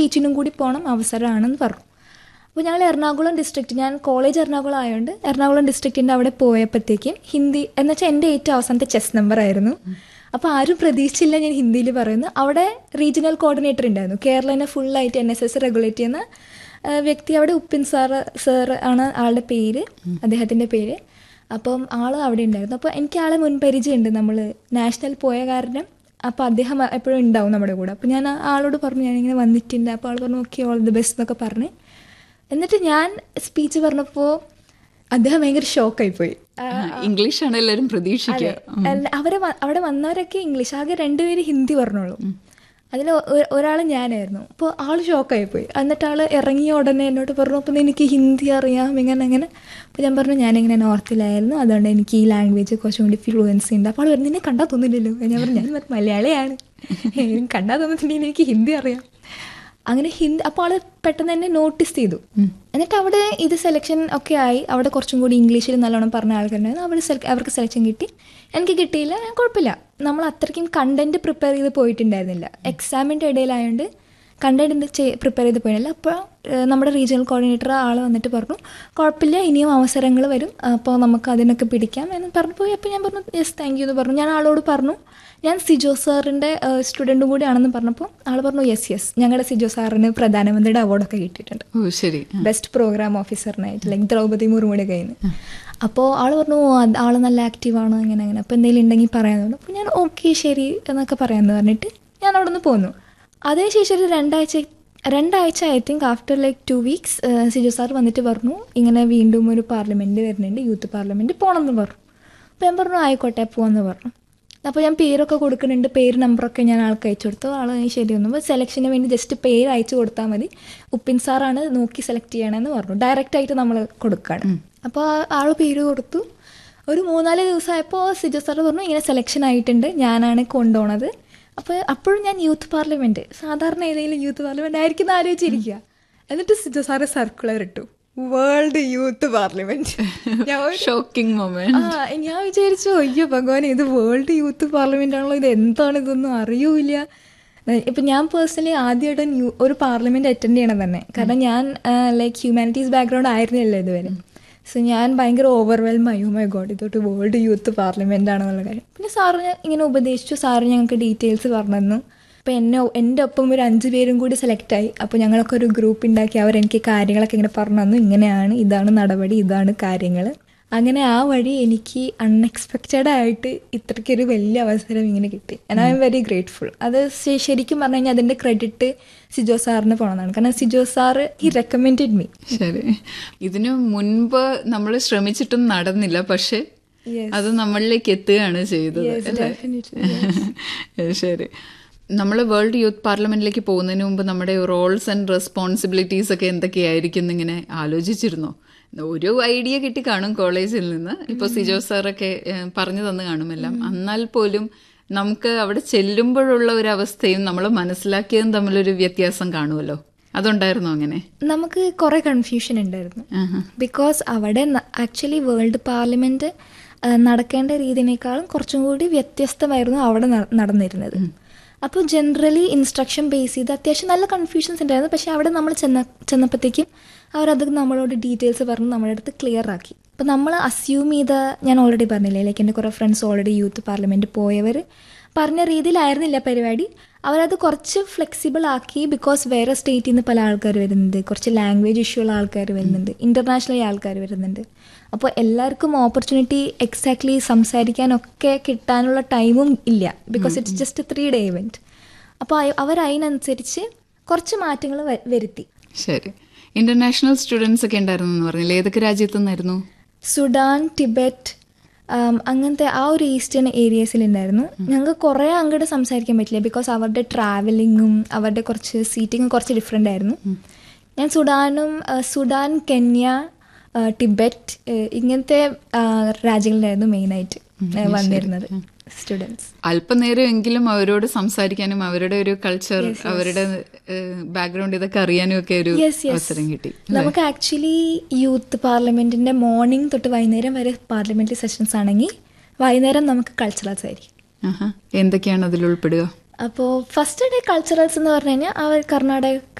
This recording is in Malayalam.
സ്പീച്ചിനും കൂടി പോകണം അവസരമാണെന്ന് പറഞ്ഞു അപ്പോൾ ഞങ്ങൾ എറണാകുളം ഡിസ്ട്രിക്റ്റ് ഞാൻ കോളേജ് എറണാകുളം ആയതുകൊണ്ട് എറണാകുളം ഡിസ്ട്രിക്റ്റിൻ്റെ അവിടെ പോയപ്പോഴത്തേക്കും ഹിന്ദി എന്ന് വെച്ചാൽ എൻ്റെ ഏറ്റവും അവസാനത്തെ ചെസ് നമ്പർ ആയിരുന്നു അപ്പോൾ ആരും പ്രതീക്ഷിച്ചില്ല ഞാൻ ഹിന്ദിയിൽ പറയുന്നു അവിടെ റീജിയണൽ കോർഡിനേറ്റർ ഉണ്ടായിരുന്നു കേരളനെ ഫുള്ളായിട്ട് എൻ എസ് എസ് റെഗുലേറ്റ് ചെയ്യുന്ന ആ, വ്യക്തി അവിടെ ഉപ്പിൻ സാറ് സാറ് ആണ് ആളുടെ പേര് അദ്ദേഹത്തിൻ്റെ പേര് അപ്പം ആൾ അവിടെ ഉണ്ടായിരുന്നു അപ്പോൾ എനിക്ക് ആളെ മുൻപരിചയമുണ്ട് നമ്മൾ നാഷണൽ പോയ കാരണം അപ്പോൾ അദ്ദേഹം എപ്പോഴും ഉണ്ടാവും നമ്മുടെ കൂടെ അപ്പോൾ ഞാൻ ആ ആളോട് പറഞ്ഞു ഞാനിങ്ങനെ വന്നിട്ടുണ്ട് അപ്പോൾ ആൾ പറഞ്ഞു ഓക്കെ ഓൾ ദി ബെസ്റ്റ് എന്നൊക്കെ പറഞ്ഞ് എന്നിട്ട് ഞാൻ സ്പീച്ച് പറഞ്ഞപ്പോൾ അദ്ദേഹം ഭയങ്കര ഷോക്കായിപ്പോയി ഇംഗ്ലീഷാണ് എല്ലാവരും പ്രതീക്ഷിക്കുക അല്ല, അവരെ വ- അവിടെ വന്നവരൊക്കെ ഇംഗ്ലീഷ് ആകെ രണ്ടുപേര് ഹിന്ദി പറഞ്ഞോളൂ അതിൽ ഒരാൾ ഞാനായിരുന്നു അപ്പോൾ ആൾ ഷോക്കായി പോയി എന്നിട്ട് ആൾ ഇറങ്ങിയ ഉടനെ എന്നോട് പറഞ്ഞു അപ്പം എനിക്ക് ഹിന്ദി അറിയാം ഇങ്ങനെ അങ്ങനെ അപ്പോൾ ഞാൻ പറഞ്ഞു ഞാനിങ്ങനെ നോർത്തിലായിരുന്നു അതുകൊണ്ട് എനിക്ക് ഈ ലാംഗ്വേജ് കുറച്ചും കൂടി ഫ്ലുവൻസി ഉണ്ട് അപ്പോൾ ആൾ പറഞ്ഞു നിന്നെ കണ്ടാൽ തോന്നില്ലല്ലോ ഞാൻ പറഞ്ഞു ഞാൻ മറ്റേ മലയാളിയാണ് കണ്ടാൽ തോന്നുന്നുണ്ടെങ്കിൽ എനിക്ക് ഹിന്ദി അറിയാം അങ്ങനെ ഹിന്ദി അപ്പോൾ ആൾ പെട്ടെന്ന് തന്നെ നോട്ടീസ് ചെയ്തു എന്നിട്ട് അവിടെ ഇത് സെലക്ഷൻ ഒക്കെ ആയി അവിടെ കുറച്ചും കൂടി ഇംഗ്ലീഷിൽ നല്ലോണം പറഞ്ഞ ആൾക്കാരുണ്ടായിരുന്നു അവർ സെല അവർക്ക് സെലക്ഷൻ കിട്ടി എനിക്ക് കിട്ടിയില്ല ഞാൻ കുഴപ്പമില്ല നമ്മൾ അത്രയ്ക്കും കണ്ടന്റ് പ്രിപ്പയർ ചെയ്ത് പോയിട്ടുണ്ടായിരുന്നില്ല എക്സാമിൻ്റെ ഇടയിലായതുകൊണ്ട് കണ്ടന്റ് പ്രിപ്പയർ ചെയ്ത് പോയില്ല അപ്പോൾ നമ്മുടെ റീജിയണൽ കോർഡിനേറ്റർ ആൾ വന്നിട്ട് പറഞ്ഞു കുഴപ്പമില്ല ഇനിയും അവസരങ്ങൾ വരും അപ്പോൾ നമുക്ക് അതിനൊക്കെ പിടിക്കാം എന്ന് പറഞ്ഞു പോയി അപ്പോൾ ഞാൻ പറഞ്ഞു യെസ് താങ്ക് യു എന്ന് പറഞ്ഞു ഞാൻ ആളോട് പറഞ്ഞു ഞാൻ സിജോ സാറിൻ്റെ സ്റ്റുഡൻറ്റും കൂടിയാണെന്ന് പറഞ്ഞപ്പോൾ ആൾ പറഞ്ഞു യെസ് യെസ് ഞങ്ങളുടെ സിജോ സാറിന് പ്രധാനമന്ത്രിയുടെ അവാർഡൊക്കെ കിട്ടിയിട്ടുണ്ട് ഓ ശരി ബെസ്റ്റ് പ്രോഗ്രാം ഓഫീസറിനായിട്ട് ലൈക്ക് ദ്രൗപദി മുർമുയുടെ കയ്യിൽ നിന്ന് അപ്പോൾ ആൾ പറഞ്ഞു "ഓ, അത് ആൾ നല്ല ആക്റ്റീവാണ് അങ്ങനെ അങ്ങനെ അപ്പോൾ എന്തെങ്കിലും ഉണ്ടെങ്കിൽ പറയാമെന്ന് പറഞ്ഞു അപ്പോൾ ഞാൻ ഓക്കെ ശരി എന്നൊക്കെ പറയാമെന്ന് പറഞ്ഞിട്ട് ഞാൻ അവിടെ നിന്ന് പോന്നു അതിനുശേഷം ഒരു രണ്ടാഴ്ച രണ്ടാഴ്ച I think after like two weeks Siju sir വന്നിട്ട് പറഞ്ഞു ഇങ്ങനെ വീണ്ടും ഒരു പാർലമെൻറ്റ് വരുന്നുണ്ട് യൂത്ത് പാർലമെൻറ്റ് പോകണമെന്ന് പറഞ്ഞു അപ്പോൾ ഞാൻ പറഞ്ഞു ആയിക്കോട്ടെ പോകാമെന്ന് പറഞ്ഞു അപ്പോൾ ഞാൻ പേരൊക്കെ കൊടുക്കുന്നുണ്ട് പേര് നമ്പറൊക്കെ ഞാൻ ആൾക്ക് അയച്ചു കൊടുത്തു ആൾ ശരി ഒന്നും അപ്പോൾ സെലക്ഷന് വേണ്ടി ജസ്റ്റ് പേര് അയച്ചു കൊടുത്താൽ മതി ഉപ്പിൻ സാറാണ് നോക്കി സെലക്ട് ചെയ്യണമെന്ന് പറഞ്ഞു ഡയറക്റ്റ് ആയിട്ട് നമ്മൾ കൊടുക്കുകയാണ് അപ്പോൾ ആൾ പേര് കൊടുത്തു ഒരു മൂന്നാല് ദിവസമായപ്പോൾ സിജോ സാർ പറഞ്ഞു ഇങ്ങനെ സെലക്ഷൻ ആയിട്ടുണ്ട് ഞാനാണ് കൊണ്ടുപോണത് അപ്പോൾ അപ്പോഴും ഞാൻ യൂത്ത് പാർലമെൻറ്റ് സാധാരണ ഏതെങ്കിലും യൂത്ത് പാർലമെൻറ്റ് ആയിരിക്കും എന്ന് ആലോചിച്ചിരിക്കുക എന്നിട്ട് സിജോ സാറ് സർക്കുലർ ഇട്ടു വേൾഡ് യൂത്ത് പാർലമെൻറ്റ് ഞാൻ ഒരു- ഷോക്കിംഗ് മൊമെന്റ് ആ ഞാൻ വിചാരിച്ചു അയ്യോ ഭഗവാൻ ഇത് വേൾഡ് യൂത്ത് പാർലമെന്റ് ആണല്ലോ ഇത് എന്താണ് ഇതൊന്നും അറിയൂല ഇപ്പം ഞാൻ പേഴ്സണലി ആദ്യമായിട്ട് ന്യൂ- ഒരു പാർലമെന്റ് അറ്റൻഡ് ചെയ്യണം തന്നെ കാരണം ഞാൻ ലൈക്ക് ഹ്യൂമാനിറ്റീസ് ബാക്ക്ഗ്രൗണ്ട് ആയിരുന്നില്ല ഇതുവരെ സോ ഞാൻ ഭയങ്കര ഓവർവെൽം ആയി മൈ ഗോഡ് ഇതൊട്ട് വേൾഡ് യൂത്ത് പാർലമെന്റ് ആണെന്നുള്ള കാര്യം പിന്നെ സാറ് ഇങ്ങനെ ഉപദേശിച്ചു സാറ് ഞങ്ങൾക്ക് ഡീറ്റെയിൽസ് പറഞ്ഞു തന്നു അപ്പോൾ എന്നെ എൻ്റെ ഒപ്പം ഒരു അഞ്ച് പേരും കൂടി സെലക്ട് ആയി അപ്പോൾ ഞങ്ങളൊക്കെ ഒരു ഗ്രൂപ്പ് ഉണ്ടാക്കി അവരെനിക്ക് കാര്യങ്ങളൊക്കെ ഇങ്ങനെ പറഞ്ഞു തന്നു ഇങ്ങനെയാണ് ഇതാണ് നടപടി ഇതാണ് കാര്യങ്ങൾ അങ്ങനെ ആ വഴി എനിക്ക് അൺഎക്സ്പെക്റ്റഡ് ആയിട്ട് ഇത്രയ്ക്കൊരു വലിയ അവസരം ഇങ്ങനെ കിട്ടി and I'm very grateful അത് ശ- ശരിക്കും പറഞ്ഞു കഴിഞ്ഞാൽ അതിൻ്റെ ക്രെഡിറ്റ് സിജോ സാറിന് പോകണമെന്നാണ് കാരണം Sijo sir he recommended me ശരി ഇതിനു മുൻപ് നമ്മൾ ശ്രമിച്ചിട്ടും നടന്നില്ല പക്ഷെ Yes. അത് നമ്മളിലേക്ക് എത്തുകയാണ് ചെയ്തത് Yes, അല്ലേ? definitely, ശരി നമ്മൾ വേൾഡ് യൂത്ത് പാർലമെന്റിലേക്ക് പോകുന്നതിന് മുമ്പ് നമ്മുടെ റോൾസ് ആൻഡ് റെസ്പോൺസിബിലിറ്റീസ് ഒക്കെ എന്തൊക്കെയായിരിക്കും എന്നിങ്ങനെ ആലോചിച്ചിരുന്നോ ഒരു ഐഡിയ കിട്ടി കാണും കോളേജിൽ നിന്ന് ഇപ്പോൾ സിജോ സാറൊക്കെ ഏഹ്, പറഞ്ഞു തന്നു കാണുമെല്ലാം എന്നാൽ പോലും നമുക്ക് അവിടെ ചെല്ലുമ്പോഴുള്ള ഒരു അവസ്ഥയും നമ്മൾ മനസ്സിലാക്കിയതും തമ്മിലൊരു വ്യത്യാസം കാണുമല്ലോ അതുണ്ടായിരുന്നോ അങ്ങനെ നമുക്ക് കുറേ കൺഫ്യൂഷൻ ഉണ്ടായിരുന്നു ആഹാ. ബിക്കോസ് അവിടെ ആക്ച്വലി വേൾഡ് പാർലമെന്റ് ആ, നടക്കേണ്ട രീതിനേക്കാളും കുറച്ചും കൂടി വ്യത്യസ്തമായിരുന്നു അവിടെ ന- നടന്നിരുന്നത് അപ്പോൾ ജനറലി ഇൻസ്ട്രക്ഷൻ ബേസ് ചെയ്ത് അത്യാവശ്യം നല്ല കൺഫ്യൂഷൻസ് ഉണ്ടായിരുന്നു പക്ഷേ അവിടെ നമ്മൾ ചെന്ന ചെന്നപ്പോഴത്തേക്കും അവരത് നമ്മളോട് ഡീറ്റെയിൽസ് പറഞ്ഞ് നമ്മുടെ അടുത്ത് ക്ലിയർ ആക്കി അപ്പോൾ നമ്മൾ അസ്യൂം ചെയ്ത ഞാൻ ഓൾറെഡി പറഞ്ഞില്ലേ ലൈക്ക് എൻ്റെ കുറേ ഫ്രണ്ട്സ് ഓൾറെഡി യൂത്ത് പാർലമെൻറ്റ് പോയവർ പറഞ്ഞ രീതിയിലായിരുന്നില്ല പരിപാടി അവരത് കുറച്ച് ഫ്ലെക്സിബിൾ ആക്കി ബിക്കോസ് വേറെ സ്റ്റേറ്റിൽ നിന്ന് പല ആൾക്കാർ വരുന്നുണ്ട് കുറച്ച് ലാംഗ്വേജ് ഇഷ്യൂ ഉള്ള ആൾക്കാർ വരുന്നുണ്ട് ഇൻ്റർനാഷണലി ആൾക്കാർ വരുന്നുണ്ട് അപ്പോൾ എല്ലാവർക്കും ഓപ്പർച്യൂണിറ്റി എക്സാക്ട്ലി സംസാരിക്കാനൊക്കെ കിട്ടാനുള്ള ടൈമും ഇല്ല because it's just three day event അപ്പോൾ അവർ അതിനനുസരിച്ച് കുറച്ച് മാറ്റങ്ങൾ വരുത്തി ശരി ഇന്റർനാഷണൽ സ്റ്റുഡൻസ് ഒക്കെ ഉണ്ടായിരുന്നു എന്ന് പറഞ്ഞില്ലേ ഏതൊക്കെ രാജ്യത്തു നിന്നായിരുന്നു സുഡാൻ ടിബറ്റ് ആം, അങ്ങനത്തെ ആ ഒരു ഈസ്റ്റേൺ ഏരിയസിലുണ്ടായിരുന്നു ഞങ്ങൾക്ക് കുറേ അങ്ങോട്ട് സംസാരിക്കാൻ പറ്റില്ല ബിക്കോസ് അവരുടെ ട്രാവലിങ്ങും അവരുടെ കുറച്ച് സീറ്റിങ്ങും കുറച്ച് ഡിഫറെൻ്റ് ആയിരുന്നു ഞാൻ സുഡാനും ആ, സുഡാൻ കെന്യ ആ, ടിബറ്റ് ഏ, ഇങ്ങനത്തെ ആ, രാജ്യങ്ങളിലായിരുന്നു മെയിനായിട്ട് ഏ, വന്നിരുന്നത് സ്റ്റുഡൻസ് അല്പനേരമെങ്കിലും അവരോട് സംസാരിക്കാനും അവരുടെ ഒരു കൾച്ചർ അവരുടെ ബാക്ക്ഗ്രൗണ്ട് ഇതൊക്കെ അറിയാനും ഒക്കെ ഒരു യെസ് യെസ് അവസരം കിട്ടി നമുക്ക് ആക്ച്വലി യൂത്ത് പാർലമെന്റിന്റെ മോർണിംഗ് തൊട്ട് വൈകുന്നേരം വരെ പാർലമെന്ററി സെഷൻസ് ആണെങ്കിൽ വൈകുന്നേരം നമുക്ക് കൾച്ചറൽസ് ആയിരിക്കും ആഹാ. എന്തൊക്കെയാണ് അതിൽ ഉൾപ്പെടുക അപ്പോൾ ഫസ്റ്റ് ഡേ കൾച്ചറൽസ് എന്ന് പറഞ്ഞു കഴിഞ്ഞാൽ അവർ കർണാടക